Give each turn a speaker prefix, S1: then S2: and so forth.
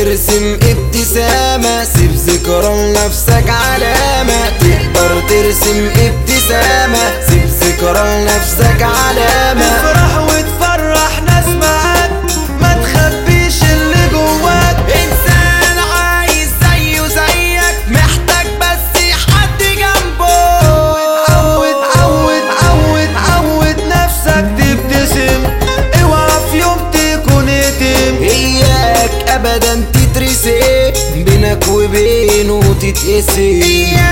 S1: ترسم ابتسامة سيب ذكرى لنفسك علامة تقدر ترسم ابتسامة سيب ذكرى لنفسك علامة
S2: افرح وتفرح ناس معاك ما تخبيش اللي جواك
S1: انسان عايز زيه زيك محتاج بس حد جنبه
S2: عود عود عود عود نفسك تبتسم اوعى في يوم تكون يتم
S1: اياك ابدا تترسم بينك وبينه تتقسم